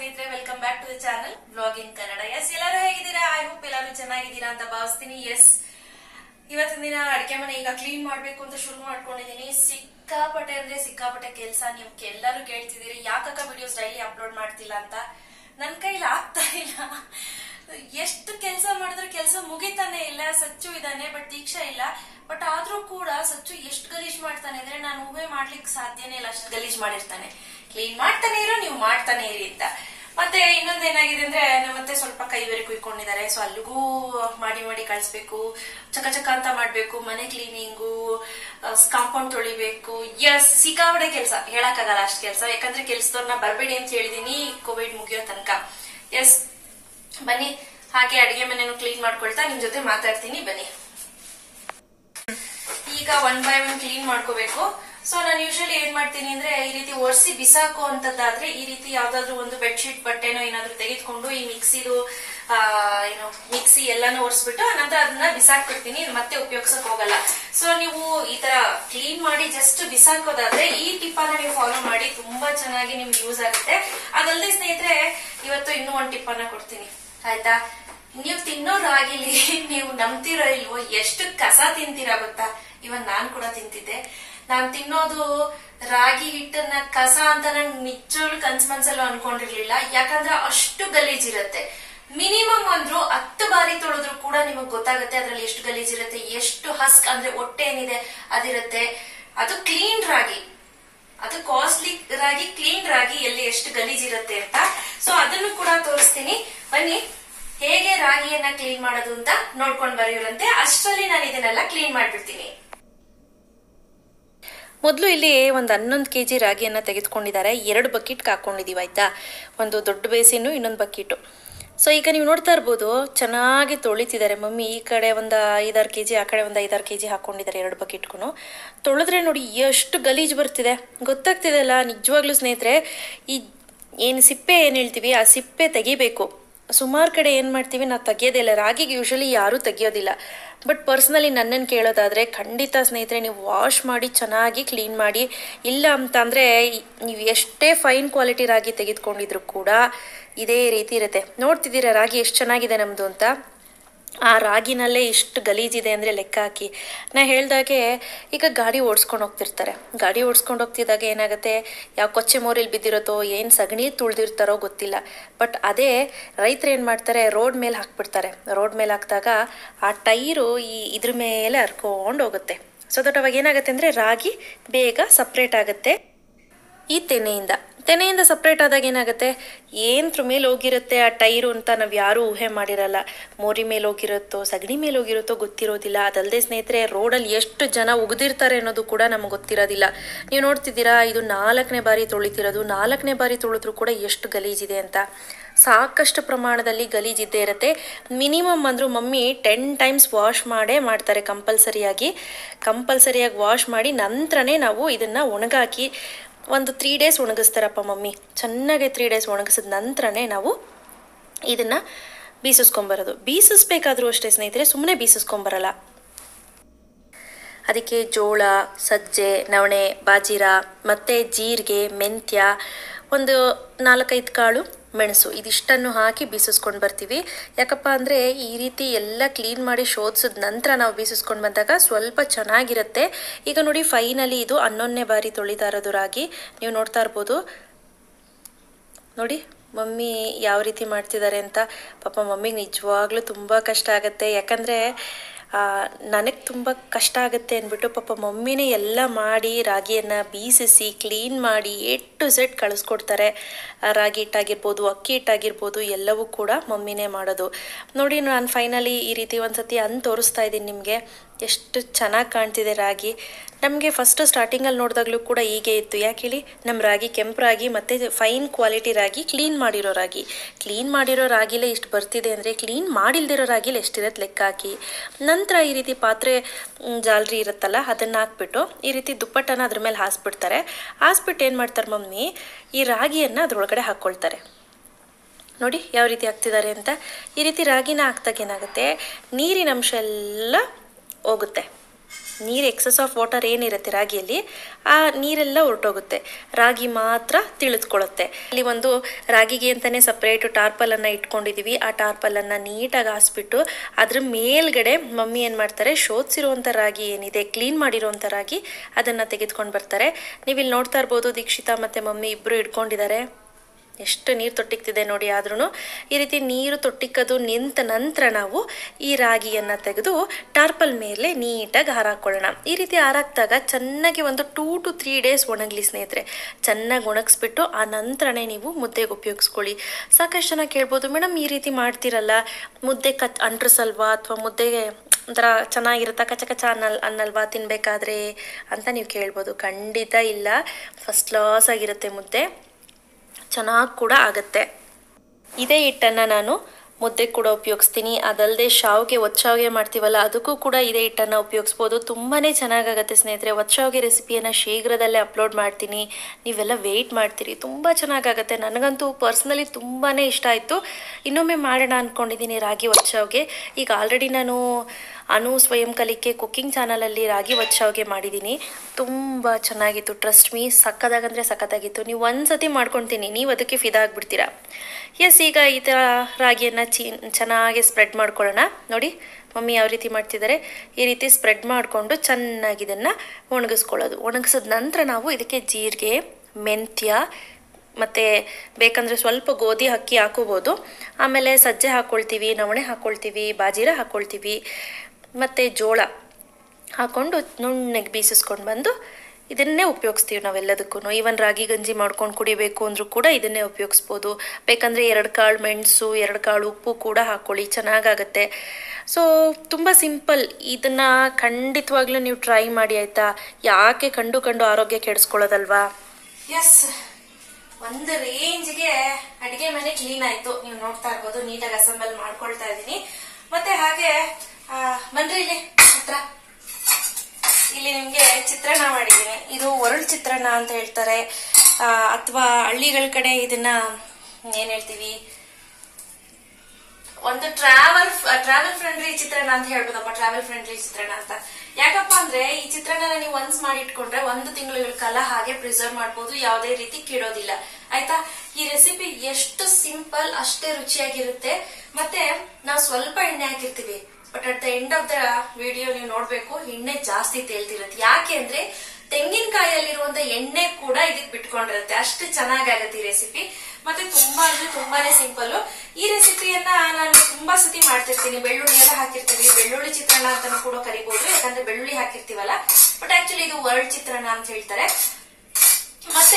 ಸ್ನೇಹಿತರೆ welcome back to the channel blog in Kannada yes ಎಲ್ಲರೂ ಹೇಗಿದ್ದೀರಾ ಐ ಹೋಪ್ ಎಲ್ಲರೂ ಚೆನ್ನಾಗಿದ್ದೀರಾ ಅಂತ ಭಾವಿಸ್ತೀನಿ ಎಸ್ ಇವತ್ತಿನ ದಿನ ಅಡಿಗೆ ಮನೆ ಈಗ ಕ್ಲೀನ್ ಮಾಡ್ಬೇಕು ಅಂತ ಶುರು ಮಾಡ್ಕೊಂಡಿದೀನಿ ಸಿಕ್ಕಾಪಟ್ಟೆ ಅಂದ್ರೆ ಸಿಕ್ಕಾಪಟ್ಟೆ ಕೆಲಸ ನೀವು ಎಲ್ಲರೂ ಕೇಳ್ತಿದ್ದೀರಿ ಯಾಕಕ್ಕ ವಿಡಿಯೋಸ್ ಡೈಲಿ ಅಪ್ಲೋಡ್ ಮಾಡ್ತಿಲ್ಲ ಅಂತ ನನ್ ಕೈಲಿ ಆಗ್ತಾ ಇಲ್ಲ ಎಷ್ಟು ಕೆಲಸ ಮಾಡಿದ್ರು ಕೆಲಸ ಮುಗಿತಾನೆ ಇಲ್ಲ ಸಚ್ಚು ಇದ್ದಾನೆ ಬಟ್ ದೀಕ್ಷಾ ಇಲ್ಲ ಬಟ್ ಆದ್ರೂ ಕೂಡ ಸಚ್ಚು ಎಷ್ಟು ಗಲೀಜ್ ಮಾಡ್ತಾನೆ ಅಂದ್ರೆ ನಾನು ಊಹೆ ಮಾಡ್ಲಿಕ್ಕೆ ಸಾಧ್ಯನೇ ಇಲ್ಲ ಅಷ್ಟು ಗಲೀಜ್ ಮಾಡಿರ್ತಾನೆ ಕ್ಲೀನ್ ಮಾಡ್ತಾನೆ ಇರೋ ನೀವು ಮಾಡ್ತಾನೆ ಇರಿ ಅಂತ ಮತ್ತೆ ಇನ್ನೊಂದ್ ಏನಾಗಿದೆ ಅಂದ್ರೆ ನಮ್ಮತ್ತೆ ಸ್ವಲ್ಪ ಕೈ ಬೇರೆ ಕುಯ್ಕೊಂಡಿದ್ದಾರೆ ಸೊ ಅಲ್ಲಿಗೂ ಮಾಡಿ ಮಾಡಿ ಕಳಿಸ್ಬೇಕು ಚಕ ಚಕ ಅಂತ ಮಾಡ್ಬೇಕು ಮನೆ ಕ್ಲೀನಿಂಗು ಕಾಂಪೌಂಡ್ ತೊಳಿಬೇಕು ಎಸ್ ಸಿಕ್ಕಾಬಡೆ ಕೆಲಸ ಹೇಳಕ್ಕಾಗಲ್ಲ ಅಷ್ಟು ಕೆಲಸ ಯಾಕಂದ್ರೆ ಕೆಲ್ಸದವ್ರನ್ನ ಬರ್ಬೇಡಿ ಅಂತ ಹೇಳಿದೀನಿ ಕೋವಿಡ್ ಮುಗಿಯೋ ತನಕ ಎಸ್ ಬನ್ನಿ ಹಾಗೆ ಅಡಿಗೆ ಮನೆಯನ್ನು ಕ್ಲೀನ್ ಮಾಡ್ಕೊಳ್ತಾ ನಿಮ್ ಜೊತೆ ಮಾತಾಡ್ತೀನಿ ಬನ್ನಿ ಈಗ ಒನ್ ಬೈ ಒನ್ ಕ್ಲೀನ್ ಮಾಡ್ಕೋಬೇಕು ಸೊ ನಾನು ಯೂಶಲಿ ಏನ್ ಮಾಡ್ತೀನಿ ಅಂದ್ರೆ ಈ ರೀತಿ ಒರೆಸಿ ಬಿಸಾಕೋ ಅಂತದ್ದಾದ್ರೆ ಈ ರೀತಿ ಯಾವ್ದಾದ್ರು ಒಂದು ಬೆಡ್ಶೀಟ್ ಬಟ್ಟೆನೋ ಏನಾದ್ರು ತೆಗೆದುಕೊಂಡು ಈ ಮಿಕ್ಸಿದು ಆ, ಏನು ಮಿಕ್ಸಿ ಎಲ್ಲಾನು ಒರೆಸ್ಬಿಟ್ಟು ನಂತರ ಅದನ್ನ ಬಿಸಾಕ್ಬಿಡ್ತೀನಿ ಇದು ಮತ್ತೆ ಉಪಯೋಗಿಸಕ್ ಹೋಗಲ್ಲ ಸೊ ನೀವು ಈ ತರ ಕ್ಲೀನ್ ಮಾಡಿ ಜಸ್ಟ್ ಬಿಸಾಕೋದಾದ್ರೆ ಈ ಟಿಪ್ ಅನ್ನ ನೀವು ಫಾಲೋ ಮಾಡಿ ತುಂಬಾ ಚೆನ್ನಾಗಿ ನಿಮ್ಗೆ ಯೂಸ್ ಆಗುತ್ತೆ ಅದಲ್ಲದೆ ಸ್ನೇಹಿತರೆ ಇವತ್ತು ಇನ್ನೂ ಒಂದ್ ಟಿಪ್ ಅನ್ನ ಕೊಡ್ತೀನಿ ಆಯ್ತಾ ನೀವು ತಿನ್ನೋ ರಾಗಿಲಿ ನೀವು ನಂಬ್ತಿರೋ ಇಲ್ವೋ ಎಷ್ಟು ಕಸ ತಿಂತೀರಾ ಗೊತ್ತಾ ಇವನ್ ನಾನ್ ಕೂಡ ತಿಂತಿದ್ದೆ ನಾನ್ ತಿನ್ನೋದು ರಾಗಿ ಹಿಟ್ಟನ್ನ ಕಸ ಅಂತ ನನ್ ನಿಜವಾಗ್ಲು ಕನ್ಸ್ ಮನ್ಸಲ್ಲೂ ಅನ್ಕೊಂಡಿರ್ಲಿಲ್ಲ ಯಾಕಂದ್ರೆ ಅಷ್ಟು ಗಲೀಜಿರತ್ತೆ ಮಿನಿಮಮ್ ಅಂದ್ರು ಹತ್ತು ಬಾರಿ ತೊಳೆದ್ರು ಕೂಡ ನಿಮಗ್ ಗೊತ್ತಾಗುತ್ತೆ ಅದ್ರಲ್ಲಿ ಎಷ್ಟು ಗಲೀಜಿರುತ್ತೆ ಎಷ್ಟು ಹಸ್ಕ್ ಅಂದ್ರೆ ಹೊಟ್ಟೆ ಏನಿದೆ ಅದಿರುತ್ತೆ ಅದು ಕ್ಲೀನ್ ರಾಗಿ ಅದು ಕಾಸ್ಟ್ಲಿ ರಾಗಿ ಕ್ಲೀನ್ ರಾಗಿ ಎಲ್ಲಿ ಎಷ್ಟು ಗಲೀಜಿರುತ್ತೆ ಅಂತ ಸೊ ಅದನ್ನು ಕೂಡ ತೋರಿಸ್ತೀನಿ ಬನ್ನಿ ಹೇಗೆ ರಾಗಿಯನ್ನ ಕ್ಲೀನ್ ಮಾಡೋದು ಅಂತ ನೋಡ್ಕೊಂಡ್ ಬರೆಯೋರಂತೆ ಅಷ್ಟರಲ್ಲಿ ನಾನು ಇದನ್ನೆಲ್ಲ ಕ್ಲೀನ್ ಮಾಡ್ಬಿಡ್ತೀನಿ ಮೊದಲು ಇಲ್ಲಿ ಒಂದು ಹನ್ನೊಂದು ಕೆ ಜಿ ರಾಗಿಯನ್ನು ತೆಗೆದುಕೊಂಡಿದ್ದಾರೆ ಎರಡು ಬಕೆಟ್ಗೆ ಹಾಕ್ಕೊಂಡಿದ್ದೀವಿ ಆಯಿತಾ ಒಂದು ದೊಡ್ಡ ಬೇಸಿನ್ನು ಇನ್ನೊಂದು ಬಕೆಟು ಸೊ ಈಗ ನೀವು ನೋಡ್ತಾ ಇರ್ಬೋದು ಚೆನ್ನಾಗಿ ತೊಳಿತಿದ್ದಾರೆ ಮಮ್ಮಿ ಈ ಕಡೆ ಒಂದು ಐದಾರು ಕೆ ಜಿ ಆ ಕಡೆ ಒಂದು ಐದಾರು ಕೆ ಜಿ ಹಾಕ್ಕೊಂಡಿದ್ದಾರೆ ಎರಡು ಬಕೆಟ್ಗೂ ತೊಳೆದ್ರೆ ನೋಡಿ ಎಷ್ಟು ಗಲೀಜು ಬರ್ತಿದೆ ಗೊತ್ತಾಗ್ತಿದೆಲ್ಲ ನಿಜವಾಗ್ಲೂ ಸ್ನೇಹಿತರೆ ಈ ಏನು ಸಿಪ್ಪೆ ಏನು ಹೇಳ್ತೀವಿ ಆ ಸಿಪ್ಪೆ ತೆಗಿಬೇಕು ಸುಮಾರು ಕಡೆ ಏನು ಮಾಡ್ತೀವಿ ನಾವು ತೆಗಿಯೋದಿಲ್ಲ ರಾಗಿಗೆ ಯೂಶಲಿ ಯಾರೂ ತೆಗಿಯೋದಿಲ್ಲ ಬಟ್ ಪರ್ಸ್ನಲಿ ನನ್ನನ್ನು ಕೇಳೋದಾದರೆ ಖಂಡಿತ ಸ್ನೇಹಿತರೆ ನೀವು ವಾಶ್ ಮಾಡಿ ಚೆನ್ನಾಗಿ ಕ್ಲೀನ್ ಮಾಡಿ ಇಲ್ಲ ಅಂತಂದರೆ ನೀವು ಎಷ್ಟೇ ಫೈನ್ ಕ್ವಾಲಿಟಿ ರಾಗಿ ತೆಗೆದುಕೊಂಡಿದ್ರು ಕೂಡ ಇದೇ ರೀತಿ ಇರುತ್ತೆ ನೋಡ್ತಿದ್ದೀರಾ ರಾಗಿ ಎಷ್ಟು ಚೆನ್ನಾಗಿದೆ ನಮ್ಮದು ಅಂತ ಆ ರಾಗಿನಲ್ಲೇ ಇಷ್ಟು ಗಲೀಜಿದೆ ಅಂದರೆ ಲೆಕ್ಕ ಹಾಕಿ ನಾ ಹೇಳ್ದಾಗೆ ಈಗ ಗಾಡಿ ಓಡಿಸ್ಕೊಂಡು ಹೋಗ್ತಿರ್ತಾರೆ ಗಾಡಿ ಓಡಿಸ್ಕೊಂಡು ಹೋಗ್ತಿದ್ದಾಗ ಏನಾಗುತ್ತೆ ಯಾವ ಕೊಚ್ಚೆ ಮೋರಿಲಿ ಬಿದ್ದಿರುತ್ತೋ ಏನು ಸಗಣಿ ತುಳ್ದಿರ್ತಾರೋ ಗೊತ್ತಿಲ್ಲ ಬಟ್ ಅದೇ ರೈತರು ಏನು ಮಾಡ್ತಾರೆ ರೋಡ್ ಮೇಲೆ ಹಾಕ್ಬಿಡ್ತಾರೆ ರೋಡ್ ಮೇಲೆ ಹಾಕಿದಾಗ ಆ ಟೈರು ಈ ಇದ್ರ ಮೇಲೆ ಹರ್ಕೊಂಡು ಹೋಗುತ್ತೆ ಸೊ ದಟ್ ಅವಾಗ ಏನಾಗುತ್ತೆ ಅಂದರೆ ರಾಗಿ ಬೇಗ ಸಪ್ರೇಟ್ ಆಗುತ್ತೆ ಈ ತೆನೆಯಿಂದ ತೆನೆಯಿಂದ ಸಪ್ರೇಟ್ ಆದಾಗ ಏನಾಗುತ್ತೆ ಏನ್ರ ಮೇಲೆ ಹೋಗಿರುತ್ತೆ ಆ ಟೈರು ಅಂತ ನಾವು ಯಾರೂ ಊಹೆ ಮಾಡಿರಲ್ಲ ಮೋರಿ ಮೇಲೆ ಹೋಗಿರುತ್ತೋ ಸಗಣಿ ಮೇಲೆ ಹೋಗಿರುತ್ತೋ ಗೊತ್ತಿರೋದಿಲ್ಲ ಅದಲ್ಲದೆ ಸ್ನೇಹಿತರೆ ರೋಡಲ್ಲಿ ಎಷ್ಟು ಜನ ಉಗಿದಿರ್ತಾರೆ ಅನ್ನೋದು ಕೂಡ ನಮಗೆ ಗೊತ್ತಿರೋದಿಲ್ಲ ನೀವು ನೋಡ್ತಿದ್ದೀರಾ ಇದು ನಾಲ್ಕನೇ ಬಾರಿ ತೊಳಿತಿರೋದು ನಾಲ್ಕನೇ ಬಾರಿ ತೊಳೆದ್ರೂ ಕೂಡ ಎಷ್ಟು ಗಲೀಜಿದೆ ಅಂತ ಸಾಕಷ್ಟು ಪ್ರಮಾಣದಲ್ಲಿ ಗಲೀಜಿದ್ದೇ ಇರುತ್ತೆ ಮಿನಿಮಮ್ ಅಂದರೂ ಮಮ್ಮಿ ಟೆನ್ ಟೈಮ್ಸ್ ವಾಶ್ ಮಾಡೇ ಮಾಡ್ತಾರೆ ಕಂಪಲ್ಸರಿಯಾಗಿ ಕಂಪಲ್ಸರಿಯಾಗಿ ವಾಶ್ ಮಾಡಿ ನಂತರನೇ ನಾವು ಇದನ್ನು ಒಣಗಾಕಿ ಒಂದು ತ್ರೀ ಡೇಸ್ ಒಣಗಿಸ್ತಾರಪ್ಪ ಮಮ್ಮಿ ಚೆನ್ನಾಗಿ ತ್ರೀ ಡೇಸ್ ಒಣಗಿಸಿದ ನಂತರನೇ ನಾವು ಇದನ್ನು ಬೀಸಿಸ್ಕೊಂಬರೋದು ಬೀಸಿಸ್ಬೇಕಾದ್ರೂ ಅಷ್ಟೇ ಸ್ನೇಹಿತರೆ ಸುಮ್ಮನೆ ಬೀಸಿಸ್ಕೊಂಬರಲ್ಲ ಅದಕ್ಕೆ ಜೋಳ ಸಜ್ಜೆ ನವಣೆ ಬಾಜಿರ ಮತ್ತು ಜೀರಿಗೆ ಮೆಂತ್ಯ ಒಂದು ನಾಲ್ಕೈದು ಕಾಳು ಮೆಣಸು ಇದಿಷ್ಟನ್ನು ಹಾಕಿ ಬೀಸಿಸ್ಕೊಂಡು ಬರ್ತೀವಿ ಯಾಕಪ್ಪ ಅಂದರೆ ಈ ರೀತಿ ಎಲ್ಲ ಕ್ಲೀನ್ ಮಾಡಿ ಶೋಧಿಸಿದ ನಂತರ ನಾವು ಬೀಸಿಸ್ಕೊಂಡು ಬಂದಾಗ ಸ್ವಲ್ಪ ಚೆನ್ನಾಗಿರುತ್ತೆ ಈಗ ನೋಡಿ ಫೈನಲಿ ಇದು ಹನ್ನೊಂದನೇ ಬಾರಿ ತೊಳಿತಾ ಇರೋದು ರಾಗಿ ನೀವು ನೋಡ್ತಾ ಇರ್ಬೋದು ನೋಡಿ ಮಮ್ಮಿ ಯಾವ ರೀತಿ ಮಾಡ್ತಿದ್ದಾರೆ ಅಂತ ಪಾಪ ಮಮ್ಮಿಗೆ ನಿಜವಾಗ್ಲೂ ತುಂಬ ಕಷ್ಟ ಆಗುತ್ತೆ ಯಾಕಂದರೆ ನನಗೆ ತುಂಬ ಕಷ್ಟ ಆಗುತ್ತೆ ಅಂದ್ಬಿಟ್ಟು ಪಾಪ ಮಮ್ಮಿನೇ ಎಲ್ಲ ಮಾಡಿ ರಾಗಿಯನ್ನು ಬೀಸಿಸಿ ಕ್ಲೀನ್ ಮಾಡಿ ಎ ಟು ಝೆಡ್ ಕಳಿಸ್ಕೊಡ್ತಾರೆ ಆ ರಾಗಿ ಹಿಟ್ಟಾಗಿರ್ಬೋದು ಅಕ್ಕಿ ಹಿಟ್ಟಾಗಿರ್ಬೋದು ಎಲ್ಲವೂ ಕೂಡ ಮಮ್ಮಿನೇ ಮಾಡೋದು ನೋಡಿ ನಾನು ಫೈನಲಿ ಈ ರೀತಿ ಒಂದು ಸತಿ ಅನ್ ತೋರಿಸ್ತಾ ಇದ್ದೀನಿ ನಿಮಗೆ ಎಷ್ಟು ಚೆನ್ನಾಗಿ ಕಾಣ್ತಿದೆ ರಾಗಿ ನಮಗೆ ಫಸ್ಟ್ ಸ್ಟಾರ್ಟಿಂಗಲ್ಲಿ ನೋಡಿದಾಗಲೂ ಕೂಡ ಹೀಗೆ ಇತ್ತು ಯಾಕೆ ಹೇಳಿ ನಮ್ಮ ರಾಗಿ ಕೆಂಪು ರಾಗಿ ಮತ್ತು ಫೈನ್ ಕ್ವಾಲಿಟಿ ರಾಗಿ ಕ್ಲೀನ್ ಮಾಡಿರೋ ರಾಗಿ ಕ್ಲೀನ್ ಮಾಡಿರೋ ರಾಗಿಲೇ ಇಷ್ಟು ಬರ್ತಿದೆ ಅಂದರೆ ಕ್ಲೀನ್ ಮಾಡಿಲ್ದಿರೋ ರಾಗಿಲಿ ಎಷ್ಟಿರತ್ತೆ ಲೆಕ್ಕ ಹಾಕಿ ನಂತರ ಈ ರೀತಿ ಪಾತ್ರೆ ಮ್, ಜಾಲರಿ ಇರುತ್ತಲ್ಲ ಅದನ್ನು ಹಾಕ್ಬಿಟ್ಟು ಈ ರೀತಿ ದುಪ್ಪಟ್ಟನ ಅದ್ರ ಮೇಲೆ ಹಾಸ್ಬಿಡ್ತಾರೆ ಹಾಸ್ಬಿಟ್ಟು ಏನು ಮಾಡ್ತಾರೆ ಮಮ್ಮಿ ಈ ರಾಗಿಯನ್ನು ಅದ್ರೊಳಗಡೆ ಹಾಕ್ಕೊಳ್ತಾರೆ ನೋಡಿ ಯಾವ ರೀತಿ ಹಾಕ್ತಿದ್ದಾರೆ ಅಂತ ಈ ರೀತಿ ರಾಗಿನ ಹಾಕ್ದಾಗ ಏನಾಗುತ್ತೆ ನೀರಿನ ಅಂಶ ಎಲ್ಲ ಹೋಗುತ್ತೆ ನೀರು ಎಕ್ಸಸ್ ಆಫ್ ವಾಟರ್ ಏನಿರುತ್ತೆ ರಾಗಿಯಲ್ಲಿ ಆ ನೀರೆಲ್ಲ ಹೊರಟೋಗುತ್ತೆ ರಾಗಿ ಮಾತ್ರ ತಿಳಿದುಕೊಳ್ಳುತ್ತೆ ಇಲ್ಲಿ ಒಂದು ರಾಗಿಗೆ ಅಂತಲೇ ಸಪ್ರೇಟು ಟಾರ್ಪಲನ್ನು ಇಟ್ಕೊಂಡಿದ್ದೀವಿ ಆ ಟಾರ್ಪಲನ್ನು ನೀಟಾಗಿ ಹಾಸ್ಬಿಟ್ಟು ಅದ್ರ ಮೇಲ್ಗಡೆ ಮಮ್ಮಿ ಏನು ಮಾಡ್ತಾರೆ ಶೋಧಿಸಿರುವಂಥ ರಾಗಿ ಏನಿದೆ ಕ್ಲೀನ್ ಮಾಡಿರುವಂಥ ರಾಗಿ ಅದನ್ನು ತೆಗೆದುಕೊಂಡು ಬರ್ತಾರೆ ನೀವು ಇಲ್ಲಿ ನೋಡ್ತಾ ಇರ್ಬೋದು ದೀಕ್ಷಿತಾ ಮತ್ತು ಮಮ್ಮಿ ಇಬ್ಬರು ಇಟ್ಕೊಂಡಿದ್ದಾರೆ ಎಷ್ಟು ನೀರು ತೊಟ್ಟಿಕ್ತಿದೆ ನೋಡಿ ಆದ್ರೂ ಈ ರೀತಿ ನೀರು ತೊಟ್ಟಿಕ್ಕದು ನಿಂತ ನಂತರ ನಾವು ಈ ರಾಗಿಯನ್ನು ತೆಗೆದು ಟಾರ್ಪಲ್ ಮೇಲೆ ನೀಟಾಗಿ ಹಾರಾಕೊಳ್ಳೋಣ ಈ ರೀತಿ ಹಾರಾಕ್ದಾಗ ಚೆನ್ನಾಗಿ ಒಂದು ಟೂ ಟು ತ್ರೀ ಡೇಸ್ ಒಣಗಲಿ ಸ್ನೇಹಿತರೆ ಚೆನ್ನಾಗಿ ಒಣಗಿಸ್ಬಿಟ್ಟು ಆ ನಂತರನೇ ನೀವು ಮುದ್ದೆಗೆ ಉಪಯೋಗಿಸ್ಕೊಳ್ಳಿ ಸಾಕಷ್ಟು ಜನ ಕೇಳ್ಬೋದು ಮೇಡಮ್ ಈ ರೀತಿ ಮಾಡ್ತೀರಲ್ಲ ಮುದ್ದೆ ಕಚ್ ಅಂಟ್ರಸಲ್ವಾ ಅಥವಾ ಮುದ್ದೆಗೆ ಒಂಥರ ಚೆನ್ನಾಗಿರುತ್ತಾ ಕಚ ಕಚ ಅನ್ನಲ್ ಅನ್ನಲ್ವಾ ತಿನ್ನಬೇಕಾದ್ರೆ ಅಂತ ನೀವು ಕೇಳ್ಬೋದು ಖಂಡಿತ ಇಲ್ಲ ಫಸ್ಟ್ ಕ್ಲಾಸ್ ಆಗಿರುತ್ತೆ ಮುದ್ದೆ ಚೆನ್ನಾಗಿ ಕೂಡ ಆಗುತ್ತೆ ಇದೇ ಹಿಟ್ಟನ್ನು ನಾನು ಮುದ್ದೆ ಕೂಡ ಉಪಯೋಗಿಸ್ತೀನಿ ಅದಲ್ಲದೆ ಶಾವಿಗೆ ಒಚ್ಚಾವಿಗೆ ಮಾಡ್ತೀವಲ್ಲ ಅದಕ್ಕೂ ಕೂಡ ಇದೇ ಹಿಟ್ಟನ್ನು ಉಪಯೋಗಿಸ್ಬೋದು ತುಂಬಾ ಚೆನ್ನಾಗಾಗತ್ತೆ ಸ್ನೇಹಿತರೆ ಒಚ್ಚಾವಿಗೆ ರೆಸಿಪಿಯನ್ನು ಶೀಘ್ರದಲ್ಲೇ ಅಪ್ಲೋಡ್ ಮಾಡ್ತೀನಿ ನೀವೆಲ್ಲ ವೆಯ್ಟ್ ಮಾಡ್ತೀರಿ ತುಂಬ ಚೆನ್ನಾಗಾಗತ್ತೆ ನನಗಂತೂ ಪರ್ಸ್ನಲಿ ತುಂಬಾ ಇಷ್ಟ ಆಯಿತು ಇನ್ನೊಮ್ಮೆ ಮಾಡೋಣ ಅಂದ್ಕೊಂಡಿದ್ದೀನಿ ರಾಗಿ ಒಚ್ಚಾವಿಗೆ ಈಗ ಆಲ್ರೆಡಿ ನಾನು ಅನು ಸ್ವಯಂ ಕಲಿಕೆ ಕುಕ್ಕಿಂಗ್ ಚಾನಲಲ್ಲಿ ರಾಗಿ ಒಚ್ಚಾವಿಗೆ ಮಾಡಿದ್ದೀನಿ ತುಂಬ ಚೆನ್ನಾಗಿತ್ತು ಟ್ರಸ್ಟ್ ಮೀ ಸಕ್ಕದಾಗಂದರೆ ಸಕ್ಕತ್ತಾಗಿತ್ತು ನೀವು ಒಂದು ಸತಿ ಮಾಡ್ಕೊತೀನಿ ನೀವು ಅದಕ್ಕೆ ಫಿದಾ ಆಗಿಬಿಡ್ತೀರಾ ಎಸ್ ಈಗ ಈ ಥರ ರಾಗಿಯನ್ನು ಚಿ ಚೆನ್ನಾಗಿ ಸ್ಪ್ರೆಡ್ ಮಾಡ್ಕೊಳ್ಳೋಣ ನೋಡಿ ಮಮ್ಮಿ ಯಾವ ರೀತಿ ಮಾಡ್ತಿದ್ದಾರೆ ಈ ರೀತಿ ಸ್ಪ್ರೆಡ್ ಮಾಡಿಕೊಂಡು ಚೆನ್ನಾಗಿ ಇದನ್ನು ಒಣಗಿಸ್ಕೊಳ್ಳೋದು ಒಣಗಿಸಿದ ನಂತರ ನಾವು ಇದಕ್ಕೆ ಜೀರಿಗೆ ಮೆಂತ್ಯ ಮತ್ತು ಬೇಕಂದರೆ ಸ್ವಲ್ಪ ಗೋಧಿ ಅಕ್ಕಿ ಹಾಕೋಬೋದು ಆಮೇಲೆ ಸಜ್ಜೆ ಹಾಕ್ಕೊಳ್ತೀವಿ ನವಣೆ ಹಾಕ್ಕೊಳ್ತೀವಿ ಬಾಜೀರ ಹಾಕ್ಕೊಳ್ತೀವಿ ಮತ್ತು ಜೋಳ ಹಾಕ್ಕೊಂಡು ನುಣ್ಣಗೆ ಬೀಸಿಸ್ಕೊಂಡು ಬಂದು ಇದನ್ನೇ ಉಪಯೋಗಿಸ್ತೀವಿ ನಾವೆಲ್ಲದಕ್ಕೂ ಈವನ್ ರಾಗಿ ಗಂಜಿ ಮಾಡ್ಕೊಂಡು ಕುಡಿಬೇಕು ಅಂದರೂ ಕೂಡ ಇದನ್ನೇ ಉಪಯೋಗಿಸ್ಬೋದು ಬೇಕಂದರೆ ಎರಡು ಕಾಳು ಮೆಣಸು ಎರಡು ಕಾಳು ಉಪ್ಪು ಕೂಡ ಹಾಕ್ಕೊಳ್ಳಿ ಚೆನ್ನಾಗಾಗತ್ತೆ ಸೊ ತುಂಬ ಸಿಂಪಲ್ ಇದನ್ನು ಖಂಡಿತವಾಗ್ಲೂ ನೀವು ಟ್ರೈ ಮಾಡಿ ಆಯಿತಾ ಯಾಕೆ ಕಂಡು ಕಂಡು ಆರೋಗ್ಯ ಕೆಡಿಸ್ಕೊಳ್ಳೋದಲ್ವಾ ಎಸ್ ಒಂದು ರೇಂಜ್ಗೆ ಅಡಿಗೆ ಮನೆ ಕ್ಲೀನ್ ಆಯ್ತು ನೀವು ನೋಡ್ತಾ ಇರ್ಬೋದು ನೀಟಾಗಿ ಅಸೆಂಬಲ್ ಮಾಡ್ಕೊಳ್ತಾ ಇದ್ದೀನಿ ಮತ್ತೆ ಹಾಗೆ ಆ, ಬನ್ರಿ ಇಲ್ಲಿ ಹತ್ರ ಇಲ್ಲಿ ನಿಮ್ಗೆ ಚಿತ್ರಾನ್ನ ಮಾಡಿದ್ದೀನಿ ಇದು ಒರಳು ಚಿತ್ರಾನ್ನ ಅಂತ ಹೇಳ್ತಾರೆ ಅಥವಾ ಹಳ್ಳಿಗಳ ಕಡೆ ಇದನ್ನ ಏನ್ ಹೇಳ್ತೀವಿ ಒಂದು ಟ್ರಾವೆಲ್ ಟ್ರಾವೆಲ್ ಫ್ರೆಂಡ್ಲಿ ಚಿತ್ರಾನ್ನ ಅಂತ ಹೇಳ್ಬೋದಪ್ಪ ಟ್ರಾವೆಲ್ ಫ್ರೆಂಡ್ಲಿ ಚಿತ್ರಾನ್ನ ಅಂತ ಯಾಕಪ್ಪ ಅಂದ್ರೆ ಈ ಚಿತ್ರಾನ್ನ ನೀವು ಒನ್ಸ್ ಮಾಡಿ ಇಟ್ಕೊಂಡ್ರೆ ಒಂದು ತಿಂಗಳ ಕಾಲ ಹಾಗೆ ಪ್ರಿಸರ್ವ್ ಮಾಡ್ಬೋದು ಯಾವುದೇ ರೀತಿ ಕೆಡೋದಿಲ್ಲ ಆಯ್ತಾ ಈ ರೆಸಿಪಿ ಎಷ್ಟು ಸಿಂಪಲ್ ಅಷ್ಟೇ ರುಚಿಯಾಗಿರುತ್ತೆ ಮತ್ತೆ ನಾವು ಸ್ವಲ್ಪ ಎಣ್ಣೆ ಹಾಕಿರ್ತೀವಿ but at the end of the video ನೀವು ನೋಡ್ಬೇಕು ಎಣ್ಣೆ ಜಾಸ್ತಿ ತೇಲ್ತಿರುತ್ತೆ ಯಾಕೆ ಅಂದ್ರೆ ತೆಂಗಿನಕಾಯಲ್ಲಿರುವಂತ ಎಣ್ಣೆ ಕೂಡ ಇದಕ್ ಬಿಟ್ಕೊಂಡಿರುತ್ತೆ ಅಷ್ಟು ಚೆನ್ನಾಗಾಗತ್ತೆ ಈ ರೆಸಿಪಿ ಮತ್ತೆ ತುಂಬಾ ಅಂದ್ರೆ ತುಂಬಾನೇ ಸಿಂಪಲ್ ಈ ರೆಸಿಪಿಯನ್ನ ನಾನು ತುಂಬಾ ಸತಿ ಮಾಡ್ತಿರ್ತೀನಿ ಬೆಳ್ಳುಳ್ಳಿ ಎಲ್ಲ ಹಾಕಿರ್ತೀವಿ ಬೆಳ್ಳುಳ್ಳಿ ಚಿತ್ರಾನ್ನ ಅಂತಾನು ಕೂಡ ಕರಿಬಹುದು ಯಾಕಂದ್ರೆ ಬೆಳ್ಳುಳ್ಳಿ ಹಾಕಿರ್ತೀವಲ್ಲ ಬಟ್ ಆಕ್ಚುಲಿ ಇದು ವರ್ಲ್ಡ್ ಚಿತ್ರಾನ್ನ ಅಂತ ಹೇಳ್ತಾರೆ ಮತ್ತೆ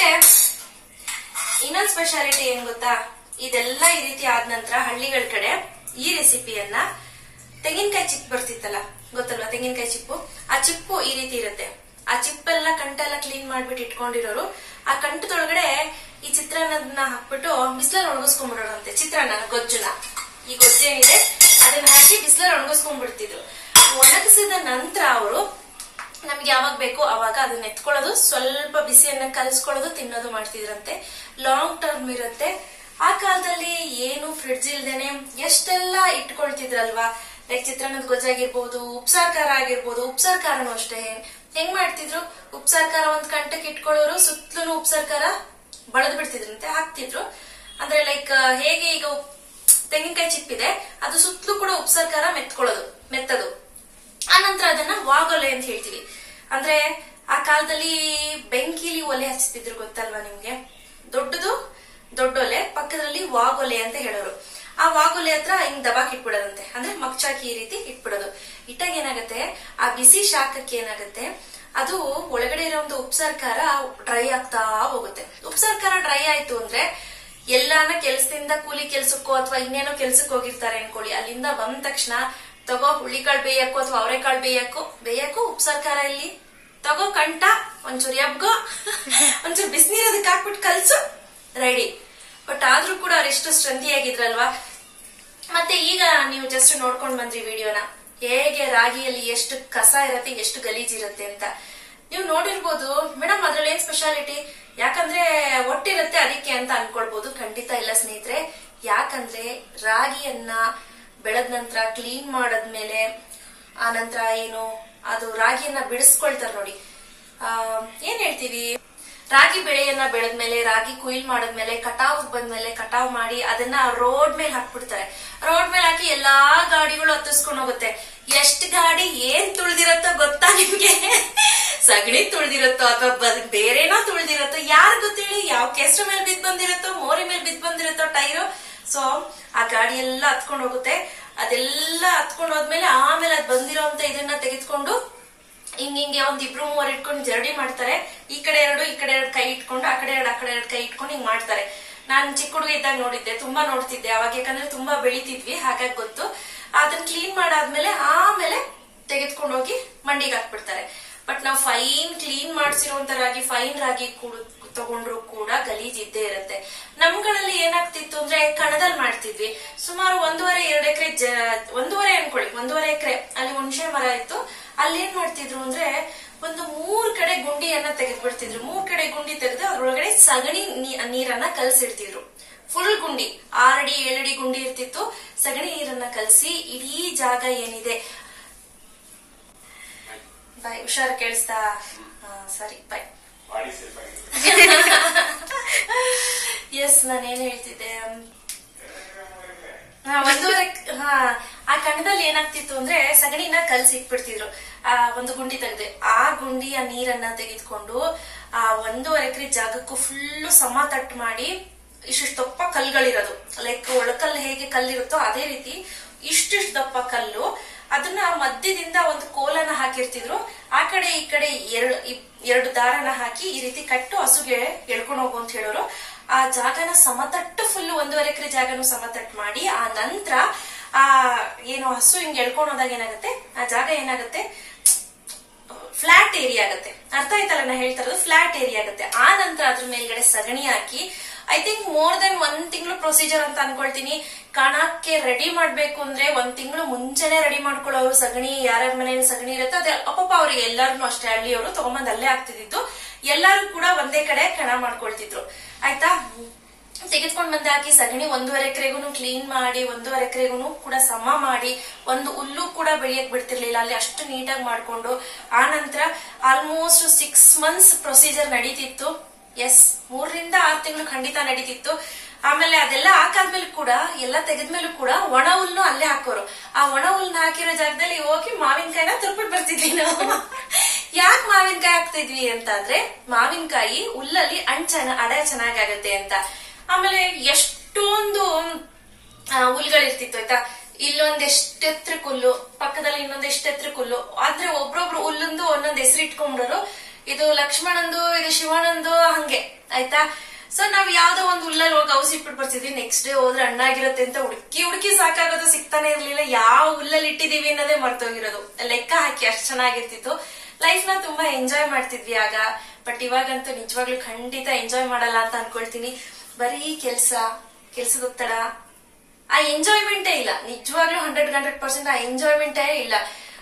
ಇನ್ನೊಂದು ಸ್ಪೆಷಾಲಿಟಿ ಏನ್ ಗೊತ್ತಾ ಇದೆಲ್ಲ ಈ ರೀತಿ ಆದ ನಂತರ ಹಳ್ಳಿಗಳ ಕಡೆ ಈ ರೆಸಿಪಿಯನ್ನ ತೆಂಗಿನಕಾಯಿ ಚಿಪ್ ಬರ್ತಿತ್ತಲ್ಲ ಗೊತ್ತಲ್ವಾ ತೆಂಗಿನಕಾಯಿ ಚಿಪ್ಪು ಆ ಚಿಪ್ಪು ಈ ರೀತಿ ಇರುತ್ತೆ ಆ ಚಿಪ್ಪೆಲ್ಲ ಕಂಟೆಲ್ಲ ಕ್ಲೀನ್ ಮಾಡ್ಬಿಟ್ಟು ಇಟ್ಕೊಂಡಿರೋರು ಆ ಕಂಟದೊಳಗಡೆ ಈ ಚಿತ್ರಾನ್ನದನ್ನ ಹಾಕ್ಬಿಟ್ಟು ಬಿಸಿಲಲ್ಲಿ ಒಣಗಿಸ್ಕೊಂಡ್ಬಿಡೋರಂತೆ ಚಿತ್ರಾನ್ನ ಗೊಜ್ಜುನ ಈ ಗೊಜ್ಜು ಏನಿದೆ ಅದನ್ನ ಹಾಕಿ ಬಿಸಿಲಲ್ಲಿ ಒಣಗಿಸ್ಕೊಂಡ್ಬಿಡ್ತಿದ್ರು ಒಣಗಿಸಿದ ನಂತರ ಅವರು ನಮ್ಗೆ ಯಾವಾಗ ಬೇಕೋ ಅವಾಗ ಅದನ್ನ ಎತ್ಕೊಳ್ಳೋದು ಸ್ವಲ್ಪ ಬಿಸಿಯನ್ನ ಕಲಿಸ್ಕೊಳ್ಳೋದು ತಿನ್ನೋದು ಮಾಡ್ತಿದ್ರಂತೆ ಲಾಂಗ್ ಟರ್ಮ್ ಇರುತ್ತೆ ಆ ಕಾಲದಲ್ಲಿ ಏನು ಫ್ರಿಡ್ಜ್ ಇಲ್ದೇನೆ ಎಷ್ಟೆಲ್ಲ ಇಟ್ಕೊಳ್ತಿದ್ರಲ್ವಾ ಲೈಕ್ ಚಿತ್ರಾನ್ನದ ಗೊಜ್ಜಾಗಿರ್ಬೋದು ಉಪ್ಸಾರ್ ಖಾರ ಆಗಿರ್ಬೋದು ಉಪ್ಸಾರ್ ಖಾರನೂ ಅಷ್ಟೇ ಹೆಂಗ್ ಮಾಡ್ತಿದ್ರು ಉಪ್ಸಾರ್ ಖಾರ ಒಂದ್ ಕಂಟಕ್ಕೆ ಇಟ್ಕೊಳ್ಳೋರು ಸುತ್ತಲೂ ಉಪ್ಸಾರ್ ಖಾರ ಬಳದ್ ಬಿಡ್ತಿದ್ರಂತೆ ಹಾಕ್ತಿದ್ರು ಅಂದ್ರೆ ಲೈಕ್ ಹೇಗೆ ಈಗ ಉಪ್- ತೆಂಗಿನಕಾಯಿ ಚಿಪ್ಪಿದೆ ಅದು ಸುತ್ತಲೂ ಕೂಡ ಉಪ್ಸಾರ್ ಖಾರ ಮೆತ್ಕೊಳ್ಳೋದು ಮೆತ್ತದು ಆನಂತರ ಅದನ್ನ ವಾಗೊಲೆ ಅಂತ ಹೇಳ್ತೀವಿ ಅಂದ್ರೆ ಆ ಕಾಲದಲ್ಲಿ ಬೆಂಕಿಲಿ ಒಲೆ ಹಚ್ತಿದ್ರು ಗೊತ್ತಲ್ವಾ ನಿಮ್ಗೆ ದೊಡ್ಡದು ದೊಡ್ಡೊಲೆ ಪಕ್ಕದಲ್ಲಿ ವಾಗೊಲೆ ಅಂತ ಹೇಳೋರು ಆ ವಾಗೊಲೆ ಹತ್ರ ಹಿಂಗ್ ದಬಾಕ್ ಇಟ್ಬಿಡೋದಂತೆ ಅಂದ್ರೆ ಮಗ್ಚಾಕಿ ಈ ರೀತಿ ಇಟ್ಬಿಡೋದು ಇಟ್ಟಾಗ ಏನಾಗತ್ತೆ ಆ ಬಿಸಿ ಶಾಖಕ್ಕೆ ಏನಾಗತ್ತೆ ಅದು ಒಳಗಡೆ ಇರೋ ಒಂದು ಉಪ್ಸರ್ಕಾರ ಡ್ರೈ ಆಗ್ತಾ ಹೋಗುತ್ತೆ ಉಪ್ಸರ್ಕಾರ ಡ್ರೈ ಆಯ್ತು ಅಂದ್ರೆ ಎಲ್ಲಾನ ಕೆಲ್ಸದಿಂದ ಕೂಲಿ ಕೆಲ್ಸಕ್ಕೋ ಅಥವಾ ಇನ್ನೇನೋ ಕೆಲ್ಸಕ್ಕೆ ಹೋಗಿರ್ತಾರೆ ಅನ್ಕೊಳ್ಳಿ ಅಲ್ಲಿಂದ ಬಂದ ತಕ್ಷಣ ತಗೋ ಹುಳಿಕಾಳು ಬೇಯಕ್ಕೋ ಅಥವಾ ಅವರೆಕಾಳು ಬೇಯಕ್ಕೋ ಬೇಯಕ್ಕೋ ಉಪ್ಸರ್ಕಾರ ಇಲ್ಲಿ ತಗೋ ಕಂಟ ಒಂಚೂರು ಎಬ್ಗೋ ಒಂಚೂರು ಬಿಸಿನೀರು ಅದಕ್ಕೆ ಹಾಕ್ಬಿಟ್ಟು ಕಲ್ಸು ರೆಡಿ ಬಟ್ ಆದ್ರೂ ಕೂಡ ಅವ್ರು ಎಷ್ಟು ಸ್ಟ್ರೆಂತಿ ಆಗಿದ್ರಲ್ವಾ ಮತ್ತೆ ಈಗ ನೀವು ಜಸ್ಟ್ ನೋಡ್ಕೊಂಡ್ ಬಂದ್ರಿ ವಿಡಿಯೋನ ಹೇಗೆ ರಾಗಿಯಲ್ಲಿ ಎಷ್ಟು ಕಸ ಇರತ್ತೆ ಎಷ್ಟು ಗಲೀಜಿರತ್ತೆ ಅಂತ ನೀವು ನೋಡಿರ್ಬೋದು ಮೇಡಮ್ ಅದ್ರಲ್ಲಿ ಏನ್ ಸ್ಪೆಷಾಲಿಟಿ ಯಾಕಂದ್ರೆ ಒಟ್ಟಿರುತ್ತೆ ಅದಕ್ಕೆ ಅಂತ ಅನ್ಕೊಳ್ಬಹುದು ಖಂಡಿತ ಇಲ್ಲ ಸ್ನೇಹಿತರೆ ಯಾಕಂದ್ರೆ ರಾಗಿಯನ್ನ ಬೆಳೆದ ನಂತರ ಕ್ಲೀನ್ ಮಾಡದ್ಮೇಲೆ ಆ ನಂತರ ಏನು ಅದು ರಾಗಿಯನ್ನ ಬಿಡಿಸ್ಕೊಳ್ತಾರೆ ನೋಡಿ ಆ, ಏನ್ ಹೇಳ್ತೀವಿ ರಾಗಿ ಬೆಳೆಯನ್ನ ಬೆಳೆದ್ಮೇಲೆ ರಾಗಿ ಕುಯ್ಲ್ ಮಾಡದ್ಮೇಲೆ ಕಟಾವ್ ಬಂದ್ಮೇಲೆ ಕಟಾವ್ ಮಾಡಿ ಅದನ್ನ ರೋಡ್ ಮೇಲೆ ಹಾಕ್ಬಿಡ್ತಾರೆ ರೋಡ್ ಮೇಲೆ ಹಾಕಿ ಎಲ್ಲಾ ಗಾಡಿಗಳು ಹತ್ತಿಸ್ಕೊಂಡು ಹೋಗುತ್ತೆ ಎಷ್ಟ್ ಗಾಡಿ ಏನ್ ತುಳ್ದಿರತ್ತೋ ಗೊತ್ತಾ ನಿಮ್ಗೆ ಸಗಣಿ ತುಳ್ದಿರತ್ತೋ ಅಥವಾ ಬೇರೆನೋ ತುಳ್ದಿರತ್ತೋ ಯಾರ್ ಗೊತ್ತೇಳಿ ಯಾವ ಕೆಸ್ರ ಮೇಲೆ ಬಿದ್ ಬಂದಿರತ್ತೋ ಮೋರಿ ಮೇಲೆ ಬಿದ್ ಬಂದಿರತ್ತೋ ಟೈರು ಸೊ ಆ ಗಾಡಿ ಎಲ್ಲ ಹತ್ಕೊಂಡು ಹೋಗುತ್ತೆ ಅದೆಲ್ಲ ಹತ್ಕೊಂಡು ಹೋದ್ಮೇಲೆ ಆಮೇಲೆ ಅದ್ ಬಂದಿರೋಂತ ಇದನ್ನ ತೆಗೆದುಕೊಂಡು ಹಿಂಗ್ ಹಿಂಗೆ ಒಂದ್ ಇಬ್ರು ಮೂವರು ಇಟ್ಕೊಂಡು ಜರಡಿ ಮಾಡ್ತಾರೆ ಈ ಕಡೆ ಎರಡು ಈ ಕಡೆ ಎರಡು ಕೈ ಇಟ್ಕೊಂಡು ಆ ಕಡೆ ಎರಡು ಆ ಕಡೆ ಎರಡು ಕೈ ಇಟ್ಕೊಂಡು ಹಿಂಗ್ ಮಾಡ್ತಾರೆ ನಾನ್ ಚಿಕ್ಕ ಹುಡುಗ ಇದ್ದಾಗ ನೋಡಿದ್ದೆ ತುಂಬಾ ನೋಡ್ತಿದ್ದೆ ಅವಾಗ ಯಾಕಂದ್ರೆ ತುಂಬಾ ಬೆಳಿತಿದ್ವಿ ಹಾಗಾಗಿ ಗೊತ್ತು ಅದನ್ನ ಕ್ಲೀನ್ ಮಾಡಾದ್ಮೇಲೆ ಆಮೇಲೆ ತೆಗೆದ್ಕೊಂಡು ಹೋಗಿ ಮಂಡಿಗೆ ಹಾಕ್ಬಿಡ್ತಾರೆ ಬಟ್ ನಾವು ಫೈನ್ ಕ್ಲೀನ್ ಮಾಡ್ಸಿರುವಂತ ರಾಗಿ ಫೈನ್ ರಾಗಿ ಕೂಡ ತಗೊಂಡ್ರು ಕೂಡ ಗಲೀಜ್ ಇದ್ದೇ ಇರುತ್ತೆ ನಮ್ಗಳಲ್ಲಿ ಏನಾಗ್ತಿತ್ತು ಅಂದ್ರೆ ಕಣದಲ್ಲಿ ಮಾಡ್ತಿದ್ವಿ ಸುಮಾರು ಒಂದೂವರೆ ಎರಡು ಎಕರೆ ಒಂದೂವರೆ ಅನ್ಕೊಳ್ಳಿ ಒಂದೂವರೆ ಎಕರೆ ಅಲ್ಲಿ ಹುಣಸೆ ಮರ ಇತ್ತು ಅಲ್ಲಿ ಏನ್ ಮಾಡ್ತಿದ್ರು ಅಂದ್ರೆ ಒಂದು ಮೂರ್ ಕಡೆ ಗುಂಡಿಯನ್ನ ತೆಗೆದ್ಬಿಡ್ತಿದ್ರು ಮೂರ್ ಕಡೆ ಗುಂಡಿ ತೆಗೆದು ಅದ್ರೊಳಗಡೆ ಸಗಣಿ ನೀ- ನೀರನ್ನ ಕಲ್ಸಿಡ್ತಿದ್ರು ಫುಲ್ ಗುಂಡಿ ಆರಡಿ ಏಳಡಿ ಗುಂಡಿ ಇರ್ತಿತ್ತು ಸಗಣಿ ನೀರನ್ನ ಕಲ್ಸಿ ಇಡೀ ಜಾಗ ಏನಿದೆ ಬಾಯ್ ಹುಷಾರ್ ಕೇಳಿಸ್ತಾ ಹಾ, ಸರಿ ಬಾಯ್ ಬಾಡಿ ಸೇಫ್ ಆಗಿದೆ ಎಸ್ ನಾನು ಏನ್ ಹೇಳ್ತಿದ್ದೆ ಹಾ, ಒಂದೂವರೆ ಹಾ ಆ ಕಣದಲ್ಲಿ ಏನಾಗ್ತಿತ್ತು ಅಂದ್ರೆ ಸಗಣಿನ ಕಲ್ಸಿ ಇಟ್ಬಿಡ್ತಿದ್ರು ಆ ಒಂದು ಗುಂಡಿ ತೆಗೆದು ಆ ಗುಂಡಿಯ ನೀರನ್ನ ತೆಗೆದುಕೊಂಡು ಆ ಒಂದೂವರೆ ಎಕರೆ ಜಾಗಕ್ಕೂ ಫುಲ್ಲು ಸಮ ತಟ್ಟು ಮಾಡಿ ಇಷ್ಟಿಷ್ಟು ದಪ್ಪ ಕಲ್ಗಳಿರೋದು ಲೈಕ್ ಒಳಕಲ್ಲು ಹೇಗೆ ಕಲ್ಲಿರುತ್ತೋ ಅದೇ ರೀತಿ ಇಷ್ಟಿಷ್ಟು ದಪ್ಪ ಕಲ್ಲು ಅದನ್ನ ಮಧ್ಯದಿಂದ ಒಂದು ಕೋಲನ್ನ ಹಾಕಿರ್ತಿದ್ರು ಆ ಕಡೆ ಈ ಕಡೆ ಎರಡು ಇಬ್- ಎರಡು ದಾರನ ಹಾಕಿ ಈ ರೀತಿ ಕಟ್ಟು ಹಸುಗೆ ಎಳ್ಕೊಂಡು ಹೋಗು ಅಂತ ಹೇಳೋರು ಆ ಜಾಗನ ಸಮತಟ್ಟು ಫುಲ್ ಒಂದೂವರೆ ಎಕರೆ ಜಾಗನು ಸಮತಟ್ಟು ಮಾಡಿ ಆ ನಂತರ ಆ ಏನು ಹಸು ಹಿಂಗ್ ಎಳ್ಕೊಂಡು ಹೋದಾಗ ಏನಾಗುತ್ತೆ ಆ ಜಾಗ ಏನಾಗುತ್ತೆ ಫ್ಲಾಟ್ ಏರಿಯಾ ಆಗುತ್ತೆ ಅರ್ಥ ಆಯ್ತಲ್ಲ ನಾ ಹೇಳ್ತಾ ಇರೋದು ಫ್ಲಾಟ್ ಏರಿಯಾ ಆಗುತ್ತೆ ಆ ನಂತರ ಅದ್ರ ಮೇಲ್ಗಡೆ ಸಗಣಿ ಹಾಕಿ ಐ ಥಿಂಕ್ ಮೋರ್ ದೆನ್ ಒಂದ್ ತಿಂಗಳು ಪ್ರೊಸೀಜರ್ ಅಂತ ಅನ್ಕೊಳ್ತೀನಿ ಕಣಕ್ಕೆ ರೆಡಿ ಮಾಡ್ಬೇಕು ಅಂದ್ರೆ ಒಂದ್ ತಿಂಗಳು ಮುಂಚೆನೆ ರೆಡಿ ಮಾಡ್ಕೊಳ್ಳೋರು ಸಗಣಿ ಯಾರ್ಯಾರ ಮನೇಲಿ ಸಗಣಿ ಇರುತ್ತೆ ಅದೇ ಅಪ್ಪಪ್ಪ ಅವ್ರಿಗೆ ಎಲ್ಲಾರು ಅಷ್ಟೇ ಹಳ್ಳಿಯವರು ತಗೊಂಬಂದ್ ಅಲ್ಲೇ ಆಗ್ತಿದ್ದು ಎಲ್ಲಾರು ಕೂಡ ಒಂದೇ ಕಡೆ ಕಣ ಮಾಡ್ಕೊಳ್ತಿದ್ರು ಆಯ್ತಾ ತೆಗೆದ್ಕೊಂಡ್ ಬಂದು ಹಾಕಿ ಸಗಣಿ ಒಂದೂವರೆ ಎಕರೆಗೂ ಕ್ಲೀನ್ ಮಾಡಿ ಒಂದೂವರೆ ಎಕರೆಗೂ ಕೂಡ ಸಮ ಮಾಡಿ ಒಂದು ಹುಲ್ಲು ಕೂಡ ಬೆಳೆಯಕ್ ಬಿಡ್ತಿರ್ಲಿಲ್ಲ ಅಲ್ಲಿ ಅಷ್ಟು ನೀಟಾಗಿ ಮಾಡ್ಕೊಂಡು ಆ ನಂತರ ಆಲ್ಮೋಸ್ಟ್ ಸಿಕ್ಸ್ ಮಂತ್ಸ್ ಪ್ರೊಸೀಜರ್ ನಡೀತಿತ್ತು ಎಸ್ ಮೂರರಿಂದ ಆರು ತಿಂಗಳು ಖಂಡಿತ ನಡೀತಿತ್ತು ಆಮೇಲೆ ಅದೆಲ್ಲ ಹಾಕಾದ್ಮೇಲೆ ಕೂಡ ಎಲ್ಲ ತೆಗೆದ್ಮೇಲೂ ಕೂಡ ಒಣ ಹುಲ್ಲು ಅಲ್ಲೇ ಹಾಕೋರು ಆ ಒಣ ಹುಲ್ನ ಹಾಕಿರೋ ಜಾಗದಲ್ಲಿ ಹೋಗಿ ಮಾವಿನಕಾಯಿನ ತುರ್ಬಿಟ್ಟು ಬರ್ತಿದ್ವಿ ನಾವು ಯಾಕೆ ಮಾವಿನಕಾಯಿ ಹಾಕ್ತಿದ್ವಿ ಅಂತ ಅಂದ್ರೆ ಮಾವಿನಕಾಯಿ ಹುಲ್ಲಲ್ಲಿ ಹಣ್ಣು ಚೆನ್ನ ಅಡ ಚೆನ್ನಾಗಾಗತ್ತೆ ಅಂತ ಆಮೇಲೆ ಎಷ್ಟೊಂದು ಆ, ಹುಲ್ಗಳಿರ್ತಿತ್ತು ಆಯ್ತಾ ಇಲ್ಲೊಂದ್ ಎಷ್ಟ್ ಎತ್ರಕ್ ಹುಲ್ಲು ಪಕ್ಕದಲ್ಲಿ ಇನ್ನೊಂದ್ ಎಷ್ಟ್ ಎತ್ರಕ್ ಹುಲ್ಲು ಆದ್ರೆ ಒಬ್ರೊಬ್ರು ಹುಲ್ಲಂದು ಒಂದೊಂದ್ ಹೆಸರು ಇಟ್ಕೊಂಡ್ರು ಇದು ಲಕ್ಷ್ಮಣಂದು ಇದು ಶಿವಣ್ಣಂದು ಹಂಗೆ ಆಯ್ತಾ ಸೊ ನಾವ್ ಯಾವ್ದೋ ಒಂದ್ ಹುಲ್ಲಲ್ಲಿ ಹೋಗಿ ಔಸಿ ಇಟ್ಬಿಟ್ಟು ಬರ್ತಿದ್ವಿ ನೆಕ್ಸ್ಟ್ ಡೇ ಹೋದ್ರೆ ಹಣ್ಣಾಗಿರುತ್ತೆ ಅಂತ ಹುಡುಕಿ ಹುಡುಕಿ ಸಾಕಾಗೋದು ಸಿಗ್ತಾನೆ ಇರ್ಲಿಲ್ಲ ಯಾವ ಹುಲ್ಲಲ್ಲಿ ಇಟ್ಟಿದೀವಿ ಅನ್ನೋದೇ ಮರ್ತೋಗಿರೋದು ಲೆಕ್ಕ ಹಾಕಿ ಅಷ್ಟ್ ಚೆನ್ನಾಗಿರ್ತಿತ್ತು ಲೈಫ್ ನ ತುಂಬಾ ಎಂಜಾಯ್ ಮಾಡ್ತಿದ್ವಿ ಆಗ ಬಟ್ ಇವಾಗಂತೂ ನಿಜವಾಗ್ಲೂ ಖಂಡಿತ ಎಂಜಾಯ್ ಮಾಡಲ್ಲ ಅಂತ ಅನ್ಕೊಳ್ತೀನಿ ಬರೀ ಕೆಲ್ಸ ಕೆಲ್ಸದ ಒತ್ತಡ ಆ ಎಂಜಾಯ್ಮೆಂಟೇ ಇಲ್ಲ ನಿಜವಾಗ್ಲೂ ಹಂಡ್ರೆಡ್ ಹಂಡ್ರೆಡ್ ಪರ್ಸೆಂಟ್ ಆ ಎಂಜಾಯ್ಮೆಂಟೇ ಇಲ್ಲ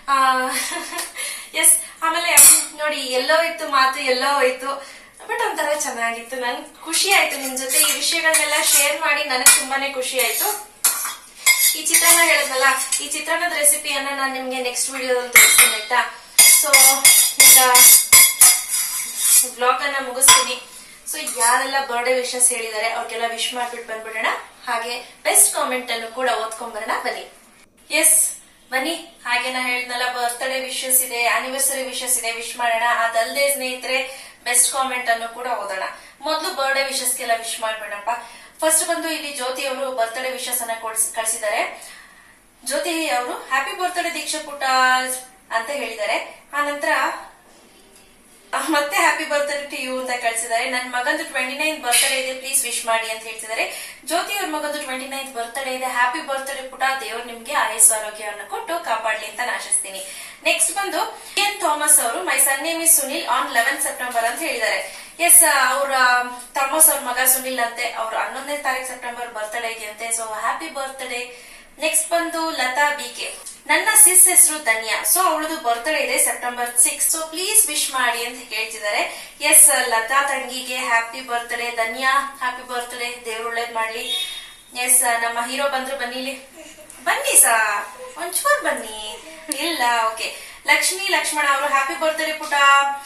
ಎಸ್ ಆಮೇಲೆ ನೋಡಿ ಎಲ್ಲೋ ಇತ್ತು ಮಾತು ಎಲ್ಲೋ ಹೋಯ್ತು ಬಟ್ ಒಂಥರ ಚೆನ್ನಾಗಿತ್ತು ನನ್ ಖುಷಿ ಆಯ್ತು ನಿಮ್ ಜೊತೆ ಈ ವಿಷಯಗಳನ್ನೆಲ್ಲ ಶೇರ್ ಮಾಡಿ ನನಗ್ ತುಂಬಾನೇ ಖುಷಿ ಆಯ್ತು ಈ ಚಿತ್ರಾನ್ನ ಹೇಳಿದ್ನಲ್ಲ ಈ ಚಿತ್ರಾನ್ನದ ರೆಸಿಪಿಯನ್ನ ನಾನು ನಿಮ್ಗೆ ನೆಕ್ಸ್ಟ್ ವಿಡಿಯೋದಲ್ಲಿ ತೋರಿಸ್ತೀನಿ ಆಯ್ತಾ ಸೊ ಈಗ ಬ್ಲಾಗ್ ಅನ್ನ ಮುಗಿಸ್ತೀನಿ ಸೊ ಯಾರೆಲ್ಲ ಬರ್ಡೇ ವಿಶಸ್ ಹೇಳಿದ್ದಾರೆ ಅವ್ರಿಗೆಲ್ಲ ವಿಶ್ ಮಾಡ್ಬಿಟ್ಟು ಬಂದ್ಬಿಡೋಣ ಹಾಗೆ ಬೆಸ್ಟ್ ಕಾಮೆಂಟ್ ಅನ್ನು ಕೂಡ ಓದ್ಕೊಂಡ್ ಬರೋಣ ಬನ್ನಿ ಎಸ್ ಬನ್ನಿ ಹಾಗೆ ನಾ ಹೇಳಿದ್ನಲ್ಲ ಬರ್ತ್ಡೇ ವಿಶಸ್ ಇದೆ ಆನಿವರ್ಸರಿ ವಿಶಸ್ ಇದೆ ವಿಶ್ ಮಾಡೋಣ ಅದಲ್ಲದೆ ಸ್ನೇಹಿತರೆ ಬೆಸ್ಟ್ ಕಾಮೆಂಟ್ ಅನ್ನು ಕೂಡ ಓದೋಣ ಮೊದಲು ಬರ್ಡೇ ವಿಶಸ್ಗೆಲ್ಲ ವಿಶ್ ಮಾಡ್ಬೇಡಪ್ಪ ಫಸ್ಟ್ ಬಂದು ಇಲ್ಲಿ ಜ್ಯೋತಿ ಅವರು ಬರ್ತ್ಡೇ ವಿಶಸ್ ಅನ್ನ ಕೊಡ್ಸ್- ಕಳ್ಸಿದ್ದಾರೆ ಜ್ಯೋತಿ ಅವರು ಹ್ಯಾಪಿ ಬರ್ತ್ಡೇ ದೀಕ್ಷಾ ಪುಟ ಅಂತ ಹೇಳಿದ್ದಾರೆ ಆ ನಂತರ ಮತ್ತೆ ಹ್ಯಾಪಿ ಬರ್ತ್ಡೇ ಟು ಯು ಅಂತ ಕಳ್ಸಿದ್ದಾರೆ ನನ್ನ ಮಗಂದು ಟ್ವೆಂಟಿ ನೈನ್ ಬರ್ತ್ಡೇ ಇದೆ ಪ್ಲೀಸ್ ವಿಶ್ ಮಾಡಿ ಅಂತ ಹೇಳ್ತಿದ್ದಾರೆ ಜ್ಯೋತಿ ಅವ್ರ ಮಗಂದು ಟ್ವೆಂಟಿ ನೈನ್ ಬರ್ತ್ಡೇ ಇದೆ ಹ್ಯಾಪಿ ಬರ್ತ್ಡೇ ಪುಟ ದೇವ್ರು ನಿಮ್ಗೆ ಆಯಸ್ಸು ಆರೋಗ್ಯವನ್ನು ಕೊಟ್ಟು ಕಾಪಾಡ್ಲಿ ಅಂತ ನಾನು ಆಶಿಸ್ತೀನಿ ನೆಕ್ಸ್ಟ್ ಬಂದು ಎನ್ ಥಾಮಸ್ ಅವರು my son name is Sunil on eleven September ಅಂತ ಹೇಳಿದ್ದಾರೆ ಎಸ್ ಅವರ ಥಾಮಸ್ ಅವ್ರ ಮಗ ಸುನಿಲ್ ಅಂತೆ ಅವ್ರ ಹನ್ನೊಂದನೇ ತಾರೀಕು ಸೆಪ್ಟೆಂಬರ್ ಬರ್ತ್ಡೇ ಇದೆಯಂತೆ ಸೊ ಹ್ಯಾಪಿ ಬರ್ತ್ಡೇ ನೆಕ್ಸ್ಟ್ ಬಂದು ಲತಾ ಬಿ ಕೆ ನನ್ನ ಸಿಸ್ ಹೆಸರು ಧನ್ಯಾ ಸೊ ಅವಳದು ಬರ್ತ್ಡೇ ಇದೆ September six so please wish ಮಾಡಿ ಅಂತ ಹೇಳ್ತಿದ್ದಾರೆ ಎಸ್ ಲತಾ ತಂಗಿಗೆ happy birthday Dhanya happy birthday ದೇವ್ರು ಒಳ್ಳೇದ್ ಮಾಡ್ಲಿ ಎಸ್ ನಮ್ಮ ಹೀರೋ ಬಂದ್ರು ಬನ್ನಿ ಇಲ್ಲಿ ಬನ್ನಿ ಸಾ ಒಂಚೂರ್ ಬನ್ನಿ ಇಲ್ಲ ಓಕೆ ಲಕ್ಷ್ಮಿ ಲಕ್ಷ್ಮಣ ಅವರು ಹ್ಯಾಪಿ ಬರ್ತ್ಡೇ ಪುಟ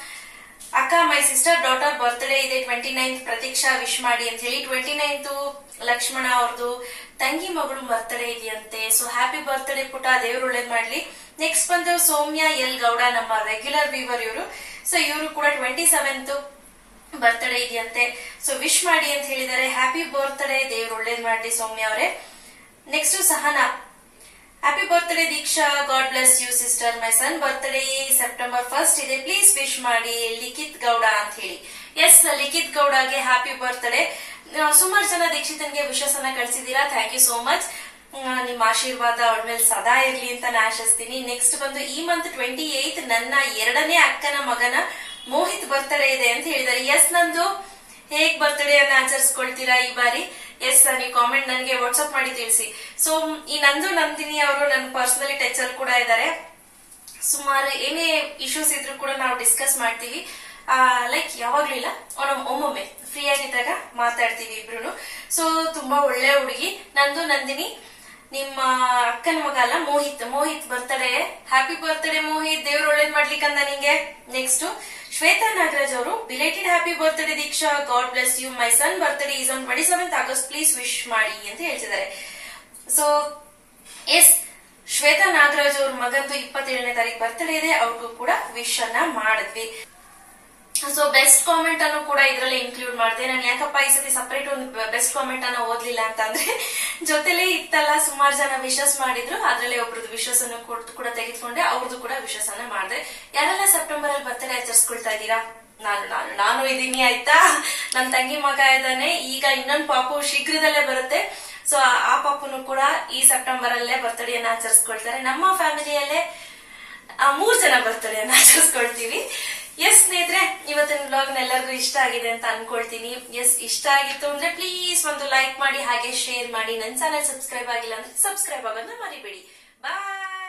ಅಕ್ಕ ಮೈ ಸಿಸ್ಟರ್ ಡಾಟರ್ ಬರ್ತ್ಡೇ ಇದೆ ಟ್ವೆಂಟಿ ನೈನ್ತ್ ಪ್ರತೀಕ್ಷಾ ವಿಶ್ ಮಾಡಿ ಅಂತ ಹೇಳಿ ಟ್ವೆಂಟಿ ನೈನ್ತ್ ಲಕ್ಷ್ಮಣ ಅವ್ರದ್ದು ತಂಗಿ ಮಗಳು ಬರ್ತ್ಡೇ ಇದೆಯಂತೆ ಸೊ ಹ್ಯಾಪಿ ಬರ್ತ್ಡೇ ಪುಟ ದೇವ್ರು ಒಳ್ಳೇದ್ ಮಾಡ್ಲಿ ನೆಕ್ಸ್ಟ್ ಬಂದು ಸೌಮ್ಯ ಎಲ್ ಗೌಡ ನಮ್ಮ ರೆಗ್ಯುಲರ್ ವೀವರ್ ಇವರು ಸೊ ಇವರು ಕೂಡ ಟ್ವೆಂಟಿ ಸೆವೆಂತ್ ಬರ್ತ್ಡೇ ಇದೆಯಂತೆ ಸೊ ವಿಶ್ ಮಾಡಿ ಅಂತ ಹೇಳಿದ್ದಾರೆ ಹ್ಯಾಪಿ ಬರ್ತ್ಡೇ ದೇವ್ರು ಒಳ್ಳೇದ್ ಮಾಡ್ಲಿ ಸೌಮ್ಯ ಅವರೇ next Sahana happy birthday Deeksha God bless you sister my son birthday September first ಇದೆ ಪ್ಲೀಸ್ ವಿಶ್ ಮಾಡಿ ಲಿಖಿತ್ ಗೌಡ ಅಂತ ಹೇಳಿ ಎಸ್ ಲಿಖಿತ್ ಗೌಡಗೆ ಹ್ಯಾಪಿ ಬರ್ತ್ಡೇ ಸುಮಾರು ಜನ ದೀಕ್ಷಿತನ್ಗೆ ವಿಶಸ್ ಅನ್ನ ಕಳಿಸಿದೀರಾ ಥ್ಯಾಂಕ್ ಯು ಸೋ ಮಚ್ ನಿಮ್ಮ ಆಶೀರ್ವಾದ ಅವಳ ಮೇಲೆ ಸದಾ ಇರ್ಲಿ ಅಂತ ನಾನು ಆಶಿಸ್ತೀನಿ ನೆಕ್ಸ್ಟ್ ಬಂದು ಈ ಮಂತ್ ಟ್ವೆಂಟಿ ಏತ್ ನನ್ನ ಎರಡನೇ ಅಕ್ಕನ ಮಗನ ಮೋಹಿತ್ ಬರ್ತ್ಡೇ ಇದೆ ಅಂತ ಹೇಳಿದ್ದಾರೆ ಎಸ್ ನಂದು ಹೇಗ್ ಬರ್ತ್ಡೇ ಅನ್ನ ಆಚರಿಸ್ಕೊಳ್ತೀರಾ ಈ ಬಾರಿ ಎಸ್ ನೀವು ಕಾಮೆಂಟ್ ನನಗೆ ವಾಟ್ಸ್ಆಪ್ ಮಾಡಿ ತಿಳಿಸಿ ಸೊ ಈ ನಂದು ನಂದಿನಿ ಅವರು ನನ್ನ ಪರ್ಸನಲಿ ಟಚ್ ಅಲ್ಲಿ ಕೂಡ ಇದ್ದಾರೆ ಸುಮಾರು ಏನೇ ಇಶ್ಯೂಸ್ ಇದ್ರು ಕೂಡ ನಾವು ಡಿಸ್ಕಸ್ ಮಾಡ್ತೀವಿ ಲೈಕ್ ಯಾವಾಗ್ಲೂ ಇಲ್ಲ ಒಮ್ಮೊಮ್ಮೆ ಒಮ್ಮೊಮ್ಮೆ ಫ್ರೀ ಆಗಿದ್ದಾಗ ಮಾತಾಡ್ತೀವಿ ಇಬ್ರು ಸೊ ತುಂಬಾ ಒಳ್ಳೆ ಹುಡುಗಿ ನಂದು ನಂದಿನಿ ನಿಮ್ಮ ಅಕ್ಕನ ಮಗ ಅಲ್ಲ Mohith Mohith birthday happy birthday Mohith ದೇವ್ರ ಒಳ್ಳೇದ್ ಮಾಡ್ಲಿಕ್ಕಂದ ನಿಂಗೆ ನೆಕ್ಸ್ಟ್ ಶ್ವೇತಾ ನಾಗರಾಜ್ ಅವರು belated happy birthday Deeksha God bless you my son birthday is on twenty seventh August please wish ಮಾಡಿ ಅಂತ ಹೇಳ್ತಿದ್ದಾರೆ ಸೊ ಎಸ್ ಶ್ವೇತಾ ನಾಗರಾಜ್ ಅವ್ರ ಮಗಂದು ಇಪ್ಪತ್ತೇಳನೇ ತಾರೀಕು ಬರ್ತ್ಡೇ ಇದೆ ಅವ್ರಿಗೂ ಕೂಡ ವಿಶ್ ಅನ್ನ ಮಾಡಿದ್ವಿ ಸೊ ಬೆಸ್ಟ್ ಕಾಮೆಂಟ್ ಅನ್ನು ಕೂಡ ಇದರಲ್ಲಿ ಇನ್ಕ್ಲೂಡ್ ಮಾಡಿದೆ ನಾನು ಯಾಕಪ್ಪ ಈ ಸತಿ ಸಪರೇಟ್ ಒಂದು ಬೆಸ್ಟ್ ಕಾಮೆಂಟ್ ಅನ್ನ ಓದ್ಲಿಲ್ಲ ಅಂತ ಅಂದ್ರೆ ಜೊತೆಲೇ ಇತ್ತಲ್ಲ ಸುಮಾರು ಜನ ವಿಶಸ್ ಮಾಡಿದ್ರು ಅದ್ರಲ್ಲಿ ಒಬ್ರದ್ದು ವಿಶಸ್ ಅನ್ನು ಕೊಟ್ಟು ಕೂಡ ತೆಗೆದುಕೊಂಡೆ ಅವ್ರದ್ದು ಕೂಡ ವಿಶಸ್ ಅನ್ನ ಮಾಡಿದೆ ಯಾರೆಲ್ಲ ಸೆಪ್ಟೆಂಬರ್ ಅಲ್ಲಿ ಬರ್ತ್ಡೇ ಆಚರಿಸ್ಕೊಳ್ತಾ ಇದ್ದೀರಾ ನಾನು ನಾನು ನಾನು ಇದೀನಿ ಆಯ್ತಾ ನನ್ನ ತಂಗಿ ಮಗ ಇದ್ದಾನೆ ಈಗ ಇನ್ನೊಂದು ಪಾಪು ಶೀಘ್ರದಲ್ಲೇ ಬರುತ್ತೆ ಸೊ ಆ ಪಾಪುನು ಕೂಡ ಈ ಸೆಪ್ಟೆಂಬರ್ ಅಲ್ಲೇ ಬರ್ತ್ಡೇಯನ್ನ ಆಚರಿಸ್ಕೊಳ್ತಾರೆ ನಮ್ಮ ಫ್ಯಾಮಿಲಿಯಲ್ಲೇ ಆ ಮೂರ್ ಜನ ಬರ್ತಡೆಯನ್ನ ಆಚರಿಸ್ಕೊಳ್ತೀವಿ ಎಸ್ ಸ್ನೇಹಿತರೆ ಇವತ್ತಿನ ಬ್ಲಾಗ್ ಎಲ್ಲರಿಗೂ ಇಷ್ಟ ಆಗಿದೆ ಅಂತ ಅನ್ಕೊಳ್ತೀನಿ ಎಸ್ ಇಷ್ಟ ಆಗಿತ್ತು ಅಂದ್ರೆ ಪ್ಲೀಸ್ ಒಂದು ಲೈಕ್ ಮಾಡಿ ಹಾಗೆ ಶೇರ್ ಮಾಡಿ ನನ್ನ ಚಾನಲ್ ಸಬ್ಸ್ಕ್ರೈಬ್ ಆಗಿಲ್ಲ ಅಂದ್ರೆ ಸಬ್ಸ್ಕ್ರೈಬ್ ಆಗೋದನ್ನ ಮರಿಬೇಡಿ ಬಾಯ್